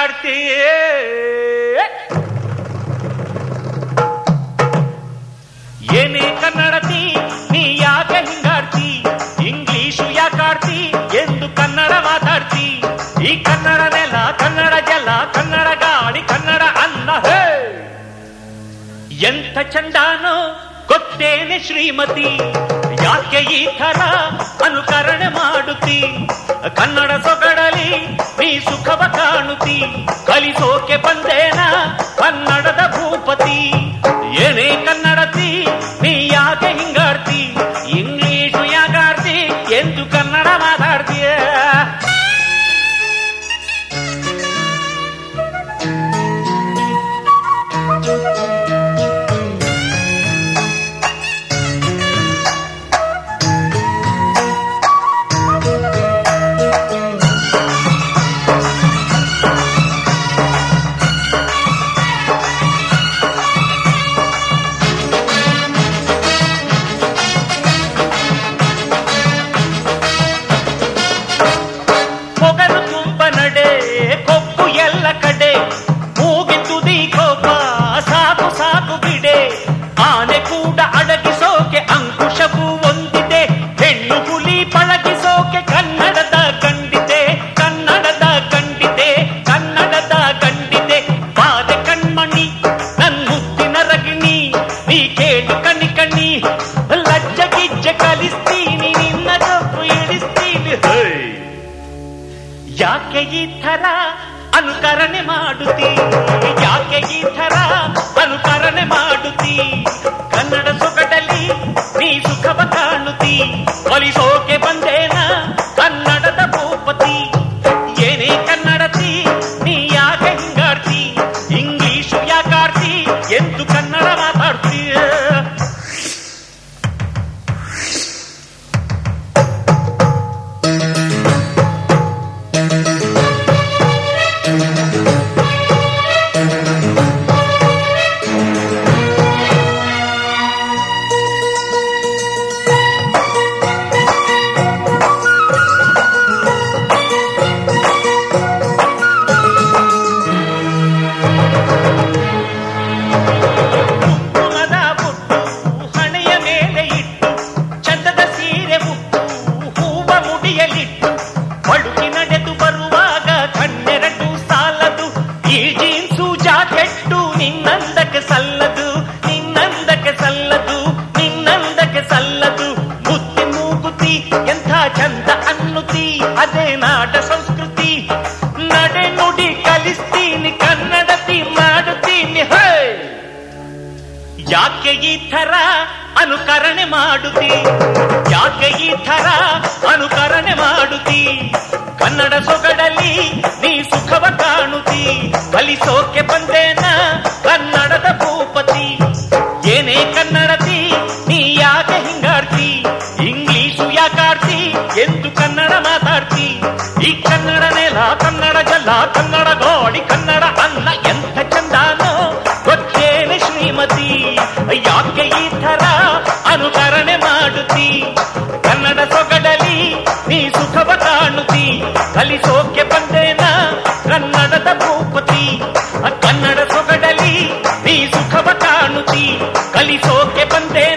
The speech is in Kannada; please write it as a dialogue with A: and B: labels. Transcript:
A: ಹಿಂಗಾಡ್ತಿ ಏನೇ ಕನ್ನಡತಿ ನೀ ಯಾಕೆ ಹಿಂಗಾಡ್ತಿ ಇಂಗ್ಲಿಷು ಯಾಕಾಡ್ತಿ ಎಂದು ಕನ್ನಡ ಮಾತಾಡ್ತಿ ಈ ಕನ್ನಡ ನೆಲ ಕನ್ನಡ ಜಲ ಕನ್ನಡ ಗಾಳಿ ಕನ್ನಡ ಅನ್ನ ಹೇ ಎಂಥ ಚಂದಾನೋ ಗೊತ್ತೇನೆ ಶ್ರೀಮತಿ ಯಾಕೆ ಈ ಥರ ಅನುಕರಣೆ ಮಾಡುತ್ತಿ ಕನ್ನಡ ಸೊಗಡಲಿ ನೀ ಸುಖವ ಕಾಣುತ್ತಿ ಕಲಿಸೋಕೆ ಬಂದೇನ ಕನ್ನಡದ ಭೂಪತಿ ಏನೇ ಕನ್ನಡತಿ ನೀ ಯಾಕೆ ಹಿಂಗಾಡ್ತಿ ಇಂಗ್ಲಿಷು ಯಾಕಾಡ್ತಿ ಎಂದು ಕನ್ನಡ ಮಾತಾಡ್ತೀಯ ಮೊಗರು ತುಂಬ ನಡೆ ಕೊಬ್ಬು ಎಲ್ಲ ಕಡೆ ಮೂಗಿ ತುದಿ ಕೋಪ ಸಾಕು ಸಾಕು ಬಿಡೆ ಆನೆ ಕೂಡ ಅಡಗಿಸೋಕೆ ಅಂಕುಶವು ಒಂದಿದೆ ಹೆಣ್ಣು ಹುಲಿ ಪಳಗಿಸೋಕೆ ಕನ್ನಡದ ಗಂಡಿದೆ ಕನ್ನಡದ ಗಂಡಿದೆ ಕನ್ನಡದ ಗಂಡಿದೆ ಬಾದೆ ಕಣ್ಮಣಿ ನನ್ ಮುತ್ತಿನ ರಗಿಣಿ ನೀ ಕೇಳು ಕಣಿ ಕಣ್ಣಿ ಲಜ್ಜ ಗಿಜ್ಜ ಕಲಿಸ್ತೀನಿ ನಿನ್ನ ತಪ್ಪು ಇಳಿಸ್ತೀನಿ ಹೇ ಯಾಕೆ ಈ ಥರ ಅನುಕರಣೆ ಮಾಡುತ್ತಿ ಯಾಕೆ ಈ ಥರ ಅನುಕರಣೆ ಮಾಡುತ್ತಿ ಕನ್ನಡ ಸೊಗಡಲಿ ನೀ ಸುಖವ ಕಾಣುತ್ತಿ ಕಲಿಸೋಕೆ ಬಂದೇನ ಕನ್ನಡದ ಭೂಪತಿ ಏನೇ ಕನ್ನಡತಿ ನೀ ಯಾಕೆ ಹಿಂಗಾಡ್ತಿ ಇಂಗ್ಲಿಷು ಯಾಕಾಡ್ತಿ ಎಂದು ಕನ್ನಡ ಮಾತಾಡ್ತೀಯ ಕುಂಕುಮದ ಬುಟ್ಟು ಹಣೆಯ ಮೇಲೆ ಇಟ್ಟು ಚಂದದ ಸೀರೆ ಮುಟ್ಟು ಹೂವ ಮುಡಿಯಲಿಟ್ಟು ಬಳುಕಿ ನಡೆದು ಬರುವಾಗ ಕಣ್ಣೆರಡು ಸಾಲದು ಈ ಜೀನ್ಸು ಜಾಕೆಟ್ಟು ನಿನ್ನಂದಕ್ಕೆ ಸಲ್ಲದು ನಿನ್ನಂದಕ್ಕೆ ಸಲ್ಲದು ನಿನ್ನಂದಕ್ಕೆ ಸಲ್ಲದು ಮುತ್ತಿ ಮೂಗುತಿ ಎಂಥ ಚಂದ ಅನ್ನುತಿ ಅದೇ ನಾಡ ಸಂಸ್ಕೃತಿ ನಡೆ ನುಡಿ ಕಲಿಸ್ತೀನಿ ಕನ್ನಡತಿ ಮಾಡುತ್ತೀನಿ ಹೇ ಯಾಕೆ ಈ ಥರ ಅನುಕರಣೆ ಮಾಡುತ್ತಿ ಯಾಕೆ ಈ ಥರ ಅನುಕರಣೆ ಮಾಡುತ್ತಿ ಕನ್ನಡ ಸೊಗಡಲಿ ನೀ ಸುಖವ ಕಾಣುತ್ತಿ ಕಲಿಸೋಕೆ ಬಂದೇನ ಕನ್ನಡದ ಭೂಪತಿ ಏನೇ ಕನ್ನಡತಿ ನೀ ಯಾಕೆ ಹಿಂಗಾಡ್ತಿ ಇಂಗ್ಲಿಷು ಯಾಕಾಡ್ತಿ ಎಂದು ಕನ್ನಡ ಮಾತಾಡ್ತಿ ಈ ಕನ್ನಡ ನೆಲ ಕನ್ನಡ ಜಲ ಕನ್ನಡ ಗೋಡಿ ಕನ್ನಡ ಅನ್ನ ಎಂಥ ಚಂದಾನೋ ಗೊತ್ತೇನೆ ಶ್ರೀಮತಿ ಯಾಕೆ ಈ ಥರ ಅನುಕರಣೆ ಮಾಡುತ್ತಿ ಕನ್ನಡ ಸೊಗಡಲಿ ನೀ ಸುಖವ ಕಾಣುತ್ತಿ ಕಲಿಸೋಕೆ ಬಂದೇನ ಕನ್ನಡದ ಭೂಪತಿ ಕನ್ನಡ ಸೊಗಡಲಿ ನೀ ಸುಖವ ಕಾಣುತ್ತಿ ಕಲಿಸೋಕೆ ಬಂದೇನ